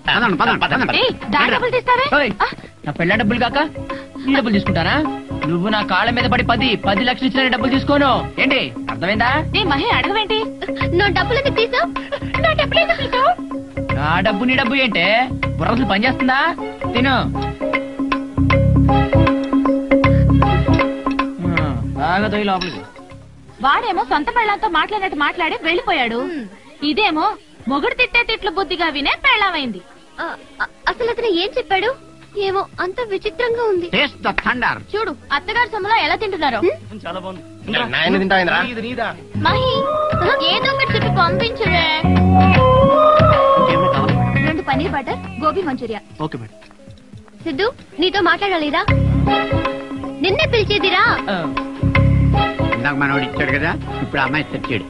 పదండి, పదండి, పదండి. ఏయ్, దాని డబ్బులు తీస్తావే ఓయ్, ఆ, నా పెళ్ళ డబ్బులు కాక నీ డబ్బులు తీసుకుంటారా నువ్వు నా కాళ్ళ మీద పడి పది పది లక్షలు ఇచ్చిన డబ్బులు తీసుకోను ఏంటి అర్థమైందా ఏ మహి అడగవేంటి నా డబ్బులు ఎందుకు తీసావు నా డబ్బులు ఎందుకు తీసావు? నా డబ్బు నీ డబ్బు ఏంటే బుర్రలు పనిచేస్తుందా తిను ఆ, బాగా తొయ్యి లోపలికి వాడేమో సొంత పెళ్ళంతో మాట్లాడినట్టు మాట్లాడి వెళ్ళిపోయాడు ఇదేమో మొగుడు తిట్టే తిట్లు బుద్ధిగా వినే పెళ్ళమైంది ఆ, ఆ, అసలు అతను ఏం చెప్పాడు ఏమో అంత విచిత్రంగా ఉంది టేస్ట్ ద థండర్ చూడు అత్తగారి సొమ్ములో ఎలా తింటున్నారో నాయన తింటావేంద్రా మహి ఏదో ఒకటి చెప్పి పంపించవే ఏమి కావాలి రెండు paneer butter gobi manchurian okay madam Siddhu నీతో మాట్లాడాలిరా నిన్నే పిలిచేదిరా ఆ, ఇందాక మనోడు ఇచ్చాడు కదా ఇప్పుడు ఆ అమ్మాయి తెచ్చాడు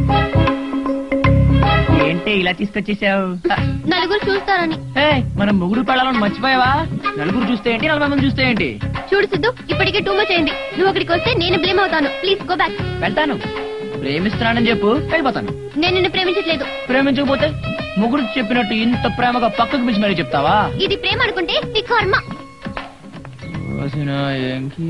ఏంటి ఇలా తీసుకొచ్చేసావు నలుగురు చూస్తారని ఏయ్, మనం ముగ్గురు పెళ్ళాలని మర్చిపోయావా నలుగురు చూస్తే ఏంటి నలభై మంది చూస్తే ఏంటి చూడు సిద్ధు ఇప్పటికే టూ మచ్ అయింది నువ్వు అక్కడికి వస్తే నేను బ్లేమ్ అవుతాను ప్లీజ్ గో బ్యాక్ వెళ్తాను ప్రేమిస్తున్నానని చెప్పు వెళ్ళిపోతాను నేను నిన్ను ప్రేమించట్లేదు ప్రేమించకపోతే ముగ్గురు చెప్పినట్టు ఇంత ప్రేమగా పక్కకు పిలిచి మరీ చెప్తావా ఇది ప్రేమ అనుకుంటే నీ కర్మ ఓసినా ఏంకి?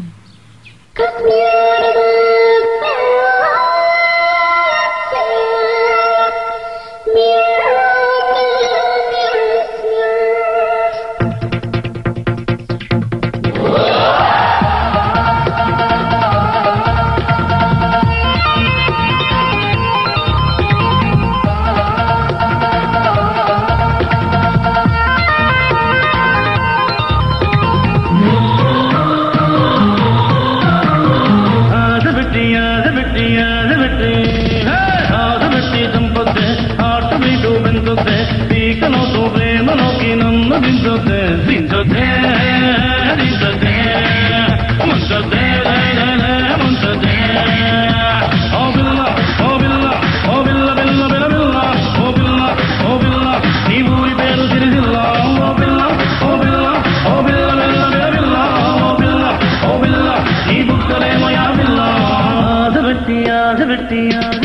ఆదబెట్టి ఆదబెట్టి ఆదబెట్టి ఆదబెట్టి దంపొತ್ತೆ ಆಟ ಬಿಟ್ಟು ಬೆಂತೊತ್ತೆ ಪೀಕನೋತು ಪ್ರೇಮನೋಕಿ ನಮ್ಮ ದಿಂಚೊತ್ತೆ ದಿಂಚೊತ್ತೆ ದಿಂಚೊತ್ತೆ ಮುಂಚೊತ್ತೆ ಮುಂಚೊತ್ತೆ ಓ ಬಿಲ್ಲ ಓ ಬಿಲ್ಲ ಓ ಬಿಲ್ಲ ಬಿಲ್ಲ ಬಿಲ್ಲ ಬಿಲ್ಲ ಓ ಬಿಲ್ಲ ಓ ಬಿಲ್ಲ ಈ ಊರಿ పేరు ಸಿರಿದಿಲ್ಲ ಓ ಬಿಲ್ಲ ಓ ಬಿಲ್ಲ ಓ ಬಿಲ್ಲ ಬಿಲ್ಲ ಬಿಲ್ಲ ಬಿಲ್ಲ ಓ ಬಿಲ್ಲ ಓ ಬಿಲ್ಲ ಈ ಬುಕ್ಕಲೇಮೋ ಯಾವಿಲ್ಲ ಆದಬೆಟ್ಟಿ ಆದಬೆಟ್ಟಿ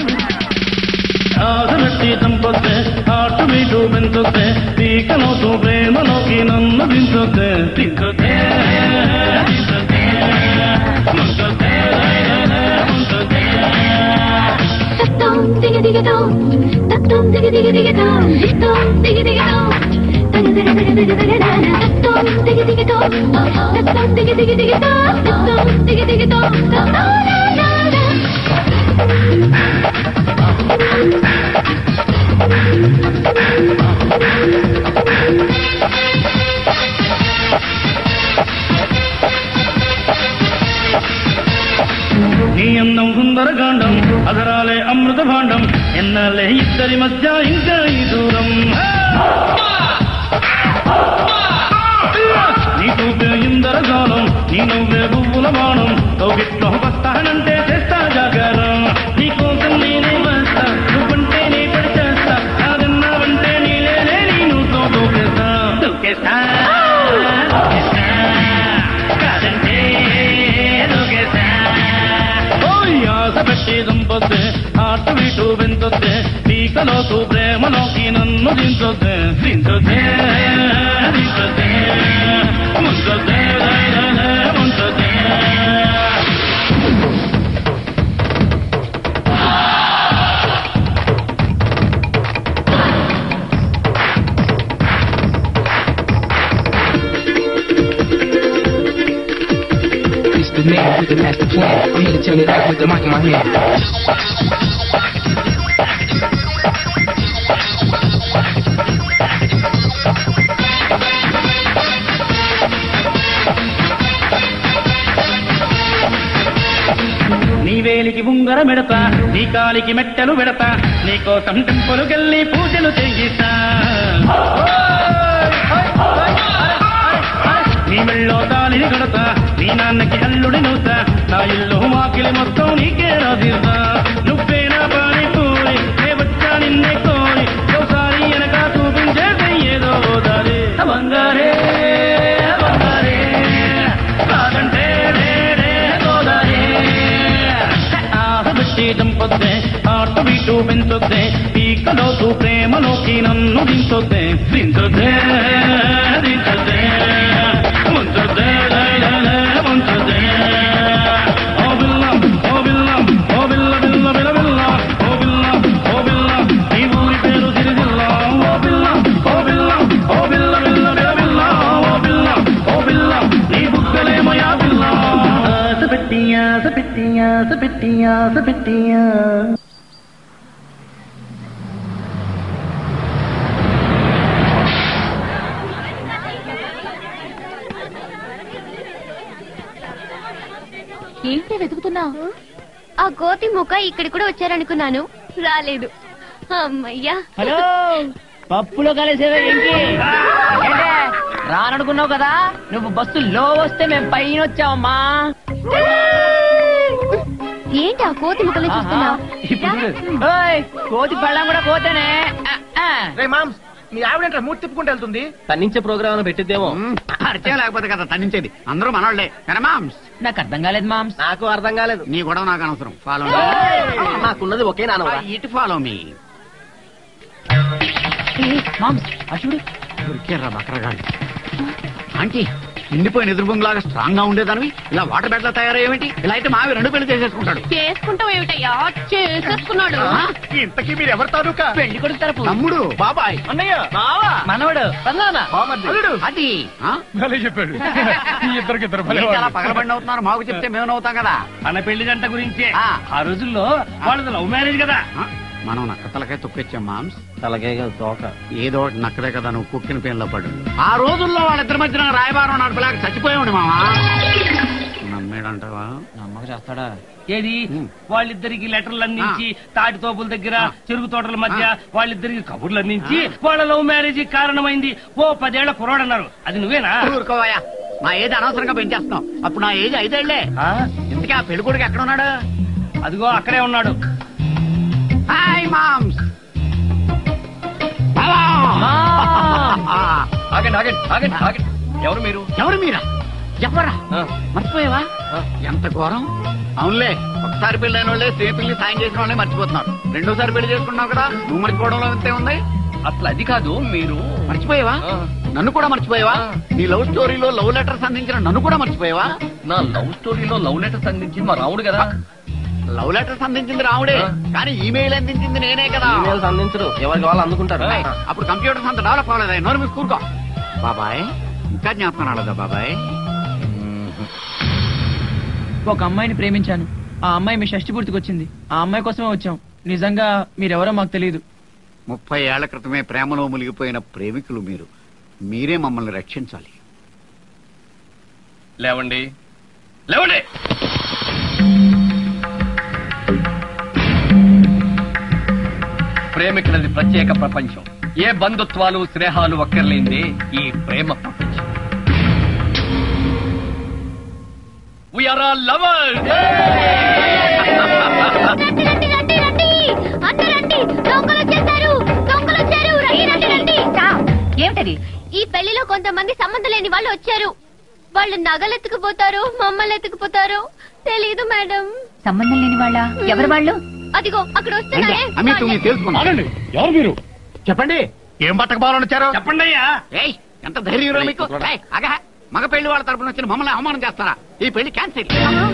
ఆదబెట్టి దంపొತ್ತೆ ఆటు మీటు పెంచొತ್ತೆ పీకనోతు ప్రేమలోకి నన్ను దించొತ್ತೆ దించొತ್ತೆ దించొತ್ತೆ ముంచొತ್ತೆ ముంచొtte తత్తం దిగ దిగదో తత్తం దిగ దిగ దిగదో దిత్తం దిగ దిగదో తగ తగ తగ తగ తగ నాన తత్తం దిగ దిగదో తత్తం దిగ దిగ దిగదో తత్తం దిగ దిగదో తత్తం నా నా నా నీ అందం సుందరకాండం అదరాలే అమృత భాండం ఎన్నాలే ఇద్దరి మధ్య ఇంకా ఈ దూరం నీ చూపే ఇందరగానం నీ నువ్వే పువ్వుల బాణం కౌగిట్లో వస్తానంటే చేస్తా జాగారం నీ కోసం నేనే వస్తా నువ్వంటే నీ పడి చేస్తా కాదన్నావంటే నీలేనే నేను దూకేస్తా దూకేస్తా దూకేస్తా కాదంటే దూకేస్తా ఓయ్ ఆశ పెట్టి దంపొತ್ತೆ ఆట వీటు వెంతొತ್ತೆ పీకలోతు ప్రేమలోకి నన్ను దించొತ್ತೆ దించొತ್ತೆ దించొತ್ತೆ ముంచొತ್ತೆ ముంచొತ್ತೆ It's the man with the master plan. I'm here to turn it up with the mic in my hand. నీ వేలికి ఉంగర మెడతా నీ కాలికి మెట్టలు పెడతా నీ కోసం టెంపులుకెళ్ళి పూజలు చేయిస్తా నీ మెళ్ళో తాళిని కడతా నీ నాన్నకి అల్లుడి నవ్వుతా నా ఇల్లు మాకిలి మొత్తం నీకే రాదిస్తా నువ్వే నా పాని పూరి నే వచ్చా నిన్నే కోరి ఒకసారి వెనక చూపించేది ఏదో దారి బంగారే బంగారే కాదంటే రే రే గోదారే ఆశ పెట్టి దంపొತ್ತೆ ఆట వీటు పెంచొತ್ತೆ పీకలోతు ప్రేమలోకి నోకి నన్ను దించొద్దే దించొద్దే దించొద్దే ముంచొద్దే లే, లే, లే, ముంచొద్దే ఓ బిల్ల ఓ బిల్ల ఓ బిల్ల బిల్ల బిల్ల బిల్ల ఓ బిల్ల ఓ బిల్ల ఈ ఊరి పేరు సిరిజిల్ల ఓ బిల్ల ఓ బిల్ల ఓ బిల్ల బిల్ల బిల్ల బిల్ల ఓ బిల్ల ఓ బిల్ల నీ బుగ్గలేమయా బిల్ల ఆశ పెట్టి ఆశ పెట్టి ఆశ పెట్టి ఆశ పెట్టి ఏంటి వెతుకుతున్నావు ఆ కోతి ముఖ ఇక్కడ కూడా వచ్చారనుకున్నాను రాలేదు అమ్మయ్యా హలో పప్పులో కలిసేవే ఏంటి ఏంటే రాననుకున్నావు కదా నువ్వు బస్సు లో వస్తే మేము పైన వచ్చావమ్మా ఏంటి ఆ కోతి ముఖంలో ఆహా, చూస్తున్నావు ఇప్పుడు చూడు. ఓయ్, కోతి పెళ్ళం కూడా కోతేనే ఆ, ఆ. రే మామ్స్ మీ ఆవిడంటే మూడు తిప్పుకుంటూ వెళ్తుంది తన్నించే ప్రోగ్రామ్ పెట్టిద్దేమో పరిచయం లేకపోతే కదా తన్నించేది అందరూ మనోళ్లే మామ్స్ నాకు అర్థం కాలేదు మామ్స్ నాకు అర్థం కాలేదు నీ గొడవ నాకు అనవసరం ఫాలో నాకున్నది ఒకే నాన్న ఇటు ఫాలో మీ మామ్స్ అశుడు దొరికారా బకరగాడు ఆంటీ నిండిపోయిన ఎదురు బొంగులాగా స్ట్రాంగ్ గా ఉండేదానివి ఇలా వాటర్ బెడ్ లా తయారయ్యేమిటి ఇలా అయితే మావి రెండు పెళ్లి చేసేసుకుంటాడు చేసుకుంటావు ఏమిటయ్యా చేసేసుకున్నాడు ఆ? ఇంతకీ మీరు ఎవరు తాలూకా పెళ్లి కొడుకు తరపు తమ్ముడు బాబాయ్ అన్నయ్య మావా మనవడు పన్నానా అల్లుడు అది ఆ? భలే చెప్పాడు ఈ ఇద్దరికి ఏంటి అలా పగలబండి అవుతున్నారు మాకు చెప్తే మేము నవ్వుతాం కదా మన పెళ్లి గంట గురించే ఆ. ఆ రోజుల్లో వాళ్ళది లవ్ మ్యారేజ్ కదా ఆ? మనం నక్క తలకాయ తొక్కొచ్చాం మామ్స్ తలకే తోక ఏదో ఒకటి నక్కదే కదా నువ్వు కుక్కిన పేర్లో పడు ఆ రోజుల్లో వాళ్ళిద్దరి మధ్యన రాయబారం నడపలేక చచ్చిపోయాడు మావా నమ్మేడంటావా నమ్మక చేస్తాడా ఏది ఉమ్. వాళ్ళిద్దరికి లెటర్లు అందించి తాటి తోపుల దగ్గర చెరుకు తోటల మధ్య వాళ్ళిద్దరికి కబుర్లు అందించి వాళ్ళ లవ్ మ్యారేజ్ కారణమైంది ఓ పదేళ్ల కుర్రాడన్నారు అది నువ్వేనా ఊరుకోవయ్యా నా ఏజ్ అనవసరంగా పెంచేస్తున్నావు అప్పుడు నా ఏజ్ ఐదేళ్లే ఆ? ఇంతకీ ఆ పెళ్లి కొడుకు ఎక్కడ ఉన్నాడు అదిగో అక్కడే ఉన్నాడు హాయ్ మామ్స్ ఆగండి ఆగండి ఆగండి ఆగండి ఎవరు మీరు ఎవరు మీరా ఎవరా ఆ. మర్చిపోయావా ఆ. ఎంత ఘోరం అవునులే ఒకసారి పెళ్ళైన వాళ్ళే స్త్రీ పెళ్లి సాయం చేసిన వాళ్ళే మర్చిపోతున్నారు రెండోసారి పెళ్లి చేసుకున్నావు కదా నువ్వు మర్చిపోవడంలో అంతే ఉంది అసలు అది కాదు మీరు మర్చిపోయావా ఆ. నన్ను కూడా మర్చిపోయావా ఆ. నీ లవ్ స్టోరీలో లవ్ లెటర్స్ అందించిన నన్ను కూడా మర్చిపోయావా నా లవ్ స్టోరీలో లవ్ లెటర్స్ అందించింది మా రాముడు కదా లవ్ లెటర్స్ అందించింది రావుడే ఆ. కానీ ఈమెయిల్ అందించింది నేనే కదా ఈమెయిల్స్ అందించరు ఎవరికి వాళ్ళు అందుకుంటారు ఏయ్, అప్పుడు కంప్యూటర్స్ అంత డెవలప్ అవ్వలేదు నోరు మీరు కూరుకో బాబాయ్ ఇంకా జ్ఞాపకం రాలేదా బాబాయ్ ఒక అమ్మాయిని ప్రేమించాను ఆ అమ్మాయి మీ షష్టి పూర్తికి వచ్చింది ఆ అమ్మాయి కోసమే వచ్చాం నిజంగా మీరెవరో మాకు తెలియదు ముప్పై ఏళ్ల క్రితమే ప్రేమలో మునిగిపోయిన ప్రేమికులు మీరు మీరే మమ్మల్ని రక్షించాలి లేవండి లేవండి ప్రేమికులది ప్రత్యేక ప్రపంచం ఏ బంధుత్వాలు స్నేహాలు ఒక్కర్లేంది ఈ ప్రేమ ప్రపంచం వీఆర్ ఆల్ లవర్స్ రండి రండి రండి రండి అందరూ రండి దొంగలు వచ్చేసారు దొంగలు వచ్చారు రండి రండి రండి ఏమిటది ఈ పెళ్లిలో కొంతమంది సంబంధం లేని వాళ్ళు వచ్చారు వాళ్ళు నగలు ఎత్తుకుపోతారు మమ్మల్ని ఎత్తుకుపోతారు తెలీదు మేడం సంబంధం లేని వాళ్ళ ఎవరు వాళ్ళు అదిగో అక్కడ వస్తున్నారే అమిత్ మీరు తెలుసుకున్నా ఎవరు మీరు చెప్పండి ఏం పట్టకపోవాలని వచ్చారు చెప్పండి అయ్యా ఏయ్ ఎంత ధైర్యం మీకు ఏయ్, అగా మగ పెళ్లి వాళ్ళ తరపున వచ్చి మమ్మల్ని అవమానం చేస్తారా ఈ పెళ్లి క్యాన్సిల్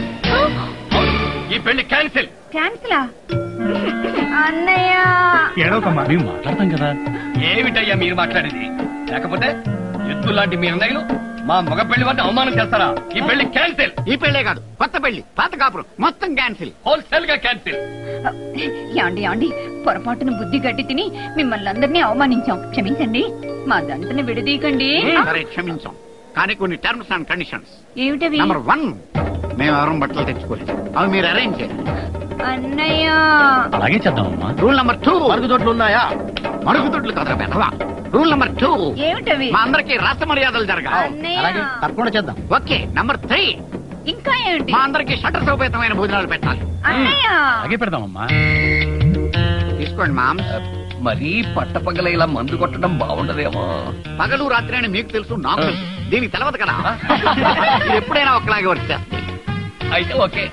ఈ పెళ్లి క్యాన్సిల్ క్యాన్సిలా అన్నయ్య ఏడవకమ్మా మేము మాట్లాడతాం కదా ఏమిటయ్యా మీరు మాట్లాడేది లేకపోతే ఎద్దు లాంటి మీ అన్నయ్యలు మా మగ పెళ్లి వారిని అవమానం చేస్తారా ఈ పెళ్లి క్యాన్సిల్ ఈ పెళ్లే కాదు కొత్త పెళ్లి పాత కాపురం మొత్తం క్యాన్సిల్ హోల్సేల్ గా క్యాన్సిల్ యాండి యాండి పొరపాటున బుద్ధి గట్టి తిని మిమ్మల్ని అందరినీ అవమానించాం క్షమించండి మా దంతని విడదీయకండి సరే క్షమించాం కానీ కొన్ని టర్మ్స్ అండ్ కండిషన్స్ ఏమిటవి నెంబర్ వన్ మేము ఎవరం బట్టలు తెచ్చుకోలేదు అవి మీరు అరేంజ్ చేయాలి అన్నయ్య అలాగే చేద్దామమ్మా రూల్ నెంబర్ టూ మరుగుదొడ్లు ఉన్నాయా మరుగుదొడ్లు కదరా బెదవా రూల్ నెంబర్ టూ ఏమిటవి మా అందరికి రాష్ట్ర మర్యాదలు జరగాలి అన్నయ్య తప్పకుండా చేద్దాం ఓకే నంబర్ త్రీ ఇంకా ఏమిటి మా అందరికి షట్టర్ సౌపేతమైన భోజనాలు పెట్టాలి అన్నయ్య అలాగే పెడదామమ్మా తీసుకోండి మామ్ మరీ పట్టపగల ఇలా మందు కొట్టడం బాగుండదేమో పగలు రాత్రి అని మీకు తెలుసు నాకు తెలుసు దీనికి తెలవదు కదా ఇది ఎప్పుడైనా ఒకలాగే వచ్చేస్తాయి అయితే ఓకే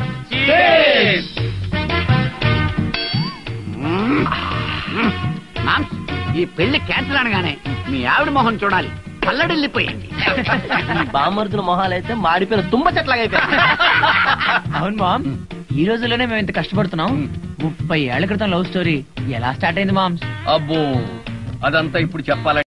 మ్మ్. మ్మ్. మామ్స్ ఈ పెళ్లి క్యాన్సిల్ అనగానే మీ ఆవిడ మొహం చూడాలి పల్లడిల్లిపోయింది ఈ బామర్దుల మొహాలు అయితే మాడిపోయిన తుమ్మ చెట్లాగా అయిపోయాయి అవును మామ్ ఈ రోజుల్లోనే మేము ఇంత కష్టపడుతున్నాం ముప్పై ఏళ్ల క్రితం లవ్ స్టోరీ ఎలా స్టార్ట్ అయింది మామ్స్ అబ్బో అదంతా ఇప్పుడు చెప్పాలంటే